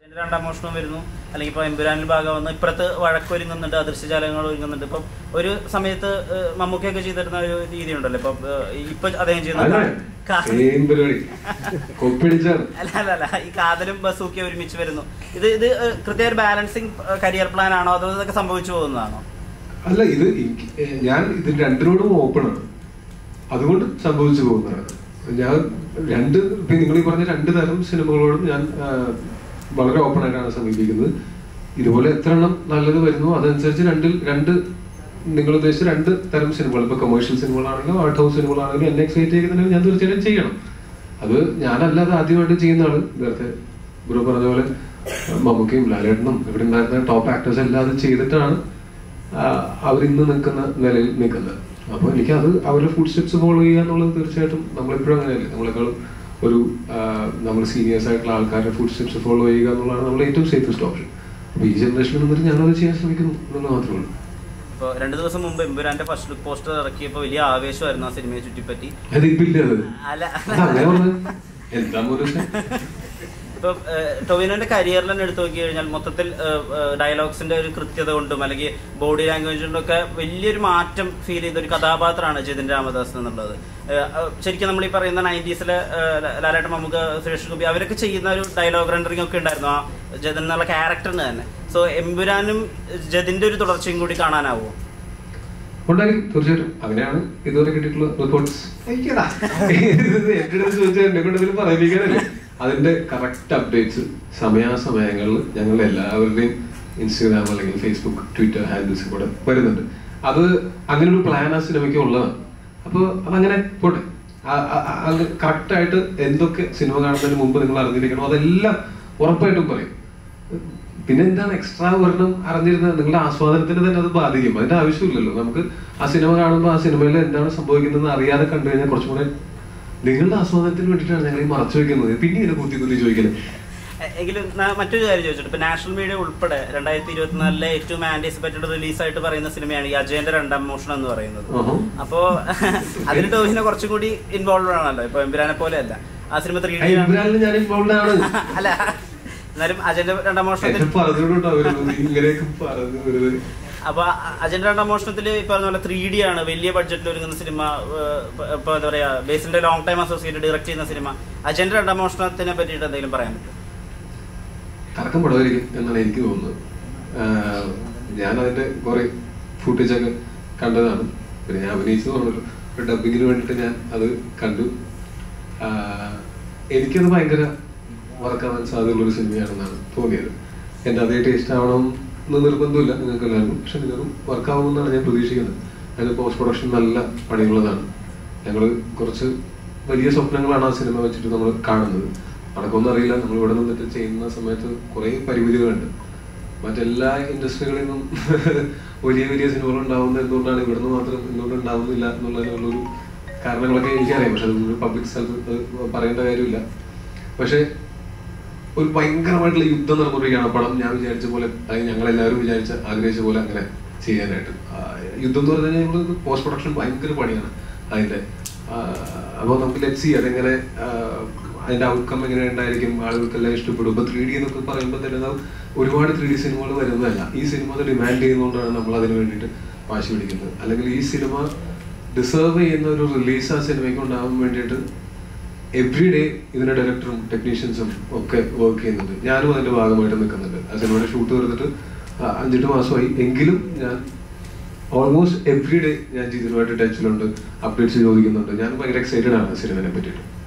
ഇതിന്റെ രണ്ടാം മോഷണം വരുന്നു അല്ലെങ്കിൽ ഇപ്പൊ എമ്പുരാനിൽ ഭാഗം വന്നു ഇപ്പുറത്ത് വഴക്കൊരുങ്ങുന്നുണ്ട് അദൃശ്യജാലങ്ങൾ ഒരുങ്ങുന്നുണ്ട് ഇപ്പം ഒരു സമയത്ത് ഏഹ്, മമ്മൂക്കയൊക്കെ ചെയ്തിരുന്ന ഒരു രീതി ഉണ്ടല്ലോ ഇപ്പൊ ഏഹ്, ഇപ്പൊ അദ്ദേഹം ചെയ്യുന്ന അതെ കാ- സെയിം പരിപാടി കൊപ്പിടിച്ചാണ് അല്ല അല്ല അല്ല ഈ കാതലും ബസൂക്കി ഒരുമിച്ച് വരുന്നു ഇത് ഇത് ഏഹ്, കൃത്യ ഒരു ബാലൻസിങ് കരിയർ പ്ലാൻ ആണോ അതോ ഇതൊക്കെ സംഭവിച്ചു പോകുന്നതാണോ അല്ല ഇത് എനിക്ക് ഏ, ഞാൻ ഇത് രണ്ടിനോടും ഓപ്പൺ ആണ് അതുകൊണ്ട് സംഭവിച്ചു പോകുന്നതാണ് ഞാൻ രണ്ട് ഇപ്പൊ നിങ്ങൾ ഈ പറഞ്ഞ രണ്ട് തരം സിനിമകളോടും ഞാൻ ആ, വളരെ ഓപ്പൺ ആയിട്ടാണ് സമീപിക്കുന്നത് ഇതുപോലെ എത്ര എണ്ണം നല്ലത് വരുന്നു അതനുസരിച്ച് രണ്ടിൽ രണ്ട് നിങ്ങൾ ഉദ്ദേശിച്ച രണ്ട് തരം സിനിമകൾ ഇപ്പൊ കൊമേഴ്ഷ്യൽ സിനിമകളാണെങ്കിലും ആർട്ട് ഹൗസ് സിനിമകളാണെങ്കിലും എന്നെ എക്സൈറ്റ് ചെയ്യുന്നുണ്ടെങ്കിൽ ഞാൻ തീർച്ചയായിട്ടും ചെയ്യണം അത് ഞാനല്ലാതെ ആദ്യമായിട്ട് ചെയ്യുന്ന ആള് നേരത്തെ ബ്രോ പറഞ്ഞ പോലെ മമ്മൂക്കയും ലാലേട്ടനും ഇവിടെ ഉണ്ടായിരുന്ന ടോപ്പ് ആക്ടേഴ്സ് എല്ലാം അത് ചെയ്തിട്ടാണ് അവർ ഇന്ന് നിൽക്കുന്ന നിലയിൽ നിൽക്കുന്നത് അപ്പോൾ എനിക്ക് അത് അവരുടെ ഫുഡ് സ്റ്റെപ്സ് ഫോളോ ചെയ്യുക എന്നുള്ളത് തീർച്ചയായിട്ടും നമ്മളെപ്പോഴും അങ്ങനെയല്ലേ നമ്മളെക്കാളും ഒരു നമ്മൾ സീനിയേഴ്സ് ആയിട്ടുള്ള ആൾക്കാരുടെ ഫുഡ് സ്റ്റെപ്സ് ഫോളോ ചെയ്യുക എന്നുള്ളതാണ് നമ്മൾ ഏറ്റവും സേഫസ്റ്റ് ഓപ്ഷൻ അപ്പോൾ ഈ ജനറേഷനിൽ നിന്നിട്ട് ഞാനത് ചെയ്യാൻ ശ്രമിക്കുന്നു എന്നുള്ളത് മാത്രമേ ഉള്ളൂ ഇപ്പൊ രണ്ടു ദിവസം മുമ്പ് എമ്പുരാന്റെ ഫസ്റ്റ് ലുക്ക് പോസ്റ്റർ ഇറക്കിയപ്പോൾ വലിയ ആവേശമായിരുന്നു ആ സിനിമയെ ചുറ്റിപ്പറ്റി അതിപ്പില്ല അത് അല്ല അത് അങ്ങനെ പറഞ്ഞത് എന്താ മോനെ ഇപ്പൊ ടൊവിനോന്റെ കരിയറിൽ തന്നെ എടുത്തു നോക്കി കഴിഞ്ഞാൽ മൊത്തത്തിൽ ഡയലോഗ്സിന്റെ ഒരു കൃത്യത കൊണ്ടും അല്ലെങ്കിൽ ബോഡി ലാംഗ്വേജ് കൊണ്ടും ഒക്കെ വലിയൊരു മാറ്റം ഫീൽ ചെയ്ത ഒരു കഥാപാത്രമാണ് ജിതിൻ രാമദാസ് എന്നുള്ളത് ഏഹ്, ഏഹ്, ശരിക്കും നമ്മൾ ഈ പറയുന്ന നയൻറ്റീസിലെ ലാലേട്ടൻ മമ്മൂക്ക സുരേഷ് ഗോപി അവരൊക്കെ ചെയ്യുന്ന ഒരു ഡയലോഗ് റെൻഡറിംഗ് ഒക്കെ ഉണ്ടായിരുന്നു ആ ജതിൻ എന്നുള്ള ക്യാരക്ടറിന് തന്നെ സോ എമ്പുരാനും ജതിന്റെ ഒരു തുടർച്ചയും കൂടി കാണാനാവോ ഉണ്ടായിരിക്കും തീർച്ചയായിട്ടും അങ്ങനെയാണ് ഇതുവരെ കിട്ടിയിട്ടുള്ള റിപ്പോർട്ട്സ് എന്റെ അടുത്ത് ചോദിച്ചാൽ എന്നെ കൊണ്ട് ഇതിൽ പറയിപ്പിക്കാനല്ലേ അതിന്റെ കറക്റ്റ് അപ്ഡേറ്റ്സ് സമയാസമയങ്ങളിൽ ഞങ്ങൾ എല്ലാവരുടെയും ഇൻസ്റ്റാഗ്രാം അല്ലെങ്കിൽ ഫേസ്ബുക്ക് ട്വിറ്റർ ഹാൻഡിൽസിൽ കൂടെ വരുന്നുണ്ട് അത് അങ്ങനെ ഒരു പ്ലാൻ ആ സിനിമയ്ക്ക് ഉള്ളതാണ് അപ്പോൾ അതങ്ങനെ പോട്ടെ കറക്റ്റ് ആയിട്ട് എന്തൊക്കെ സിനിമ കാണുന്നതിന് മുമ്പ് നിങ്ങൾ അറിഞ്ഞിരിക്കണോ അതെല്ലാം ഉറപ്പായിട്ടും പറയും പിന്നെ എന്താണ് എക്സ്ട്രാ ഒരെണ്ണം അറിഞ്ഞിരുന്നത് നിങ്ങളുടെ ആസ്വാദനത്തിന് തന്നെ അത് ബാധിക്കും അതിന്റെ ആവശ്യമില്ലല്ലോ നമുക്ക് ആ സിനിമ കാണുമ്പോൾ ആ സിനിമയിൽ എന്താണ് സംഭവിക്കുന്നത് അറിയാതെ കണ്ടു കഴിഞ്ഞാൽ കുറച്ചും കൂടെ നിങ്ങളുടെ ആസ്വാദനത്തിന് വേണ്ടിയിട്ടാണ് ഞങ്ങൾ ഈ മറച്ചു വെക്കുന്നത് പിന്നെ ഇത് കുത്തി കുത്തി ചോദിക്കുന്നത് എ- എങ്കിലും ന- മറ്റൊരു കാര്യം ചോദിച്ചിട്ട് ഇപ്പൊ നാഷണൽ മീഡിയ ഉൾപ്പെടെ രണ്ടായിരത്തി ഇരുപത്തിനാലിലെ ഏറ്റവും ആന്റിസിപ്പേറ്റഡ് റിലീസായിട്ട് പറയുന്ന സിനിമയാണ് ഈ അജയന്റെ രണ്ടാം മോഷണം എന്ന് പറയുന്നത് ആഹാ. അപ്പോ അതിൽ ടോവിനെ കുറച്ചും കൂടി ഇൻവോൾവ് ആണല്ലോ ഇപ്പൊ എമ്പുരാനെ പോലെ അല്ല ആ സിനിമ ത്രീ ആ, ഇബ്രാഹിമിൽ ഞാൻ ഇൻവോൾവ് ആണ് അല്ല എന്നാലും അജയന്റെ രണ്ടാം മോഷണത്തിൽ എന്നെ പറഞ്ഞോട്ടോ അവര് ഇങ്ങനെയൊക്കെ പറഞ്ഞു വെറുതെ അപ്പൊ അ- അജയന്റെ രണ്ടാം മോഷണത്തിൽ ഈ പറഞ്ഞ പോലെ ത്രീ ഡി ആണ് വലിയ ബഡ്ജറ്റിൽ ഒരുങ്ങുന്ന സിനിമ ഏഹ്, ഇപ്പൊ- ഇപ്പൊ എന്താ പറയാ ബേസിന്റെ ലോങ് ടൈം അസോസിയേറ്റ് ഡയറക്ട് ചെയ്യുന്ന സിനിമ അജയന്റെ രണ്ടാം മോഷണത്തിനെ പറ്റിയിട്ട് എന്തെങ്കിലും പറയാൻ പറ്റും കറക്കം പടമായിരിക്കും എന്നാണ് എനിക്ക് തോന്നുന്നത് ആഹ് ഞാൻ അതിന്റെ കുറെ ഫുട്ടേജ് ഒക്കെ കണ്ടതാണ് പിന്നെ ഞാൻ അഭിനയിച്ചു പറഞ്ഞല്ലോ ഒരു ഡബിങ്ങിന് വേണ്ടിയിട്ട് ഞാൻ അത് കണ്ടു ആഹ് എനിക്കത് ഭയങ്കര മറക്കാൻ സാധ്യതയുള്ള ഒരു സിനിമയാണെന്നാണ് തോന്നിയത് എൻ്റെ അതേ ടേസ്റ്റ് ആവണം എന്ന് നിർബന്ധമില്ല നിങ്ങൾക്ക് എല്ലാവർക്കും പക്ഷെ നിങ്ങൾക്കും വർക്കാവുമെന്നാണ് ഞാൻ പ്രതീക്ഷിക്കുന്നത് അതിന് പോസ്റ്റ് പ്രൊഡക്ഷൻ നല്ല പണിയുള്ളതാണ് ഞങ്ങൾ കുറച്ച് വലിയ സ്വപ്നങ്ങളാണ് ആ സിനിമ വെച്ചിട്ട് നമ്മൾ കാണുന്നത് നടക്കുമെന്ന് അറിയില്ല നമ്മൾ ഇവിടെ നിന്നിട്ട് ചെയ്യുന്ന സമയത്ത് കുറേ പരിമിതികളുണ്ട് മറ്റെല്ലാ ഇൻഡസ്ട്രികളിൽ നിന്നും വലിയ വലിയ സിനിമകൾ ഉണ്ടാവുന്നത് എന്തുകൊണ്ടാണ് ഇവിടുന്ന് മാത്രം എന്തുകൊണ്ട് ഉണ്ടാവുന്നില്ല എന്നുള്ളതിനുള്ളൊരു കാരണങ്ങളൊക്കെ എനിക്കറിയാം പക്ഷെ അതൊരു പബ്ലിക് സ്ഥലത്ത് അത് പറയേണ്ട കാര്യമില്ല പക്ഷെ ഒരു ഭയങ്കരമായിട്ടുള്ള യുദ്ധം നടന്നുകൊണ്ടിരിക്കുകയാണ് ആ പടം ഞാൻ വിചാരിച്ച പോലെ അതായത് ഞങ്ങൾ എല്ലാവരും വിചാരിച്ച ആഗ്രഹിച്ച പോലെ അങ്ങനെ ചെയ്യാനായിട്ട് ആ, യുദ്ധം എന്ന് പറഞ്ഞു കഴിഞ്ഞാൽ നമ്മൾ പോസ്റ്റ് പ്രൊഡക്ഷൻ ഭയങ്കര പണിയാണ് അതിന്റെ അപ്പോൾ നമുക്ക് ലെറ്റ് സി അതെങ്ങനെ ആ, അതിന്റെ ഔട്ട്കം എങ്ങനെ ഉണ്ടായിരിക്കും ആളുകൾക്കെല്ലാം ഇഷ്ടപ്പെടും ഇപ്പൊ ത്രീ ഡി എന്നൊക്കെ പറയുമ്പോൾ തന്നെ അത് ഒരുപാട് ത്രീ ഡി സിനിമകൾ വരുന്നതല്ല ഈ സിനിമ അത് ഡിമാൻഡ് ചെയ്യുന്നതുകൊണ്ടാണ് നമ്മൾ അതിന് വേണ്ടിയിട്ട് വാശി പിടിക്കുന്നത് അല്ലെങ്കിൽ ഈ സിനിമ ഡിസേർവ് ചെയ്യുന്ന ഒരു റിലീസ് ആ സിനിമയ്ക്ക് ഉണ്ടാവാൻ വേണ്ടിയിട്ട് എവ്രി ഡേ ഇതിന്റെ ഡയറക്ടറും ടെക്നീഷ്യൻസും ഒക്കെ വർക്ക് ചെയ്യുന്നുണ്ട് ഞാനും അതിന്റെ ഭാഗമായിട്ട് നിൽക്കുന്നുണ്ട് ആ സിനിമയുടെ ഷൂട്ട് തീർന്നിട്ട് ആ, അഞ്ചെട്ട് മാസമായി എങ്കിലും ഞാൻ ഓൾമോസ്റ്റ് എവ്രി ഡേ ഞാൻ ജിതിനുമായിട്ട് ടച്ചിലുണ്ട് അപ്ഡേറ്റ്സ് ചോദിക്കുന്നുണ്ട് ഞാൻ ഭയങ്കര എക്സൈറ്റഡ് ആണ് സിനിമയെ പറ്റിയിട്ട്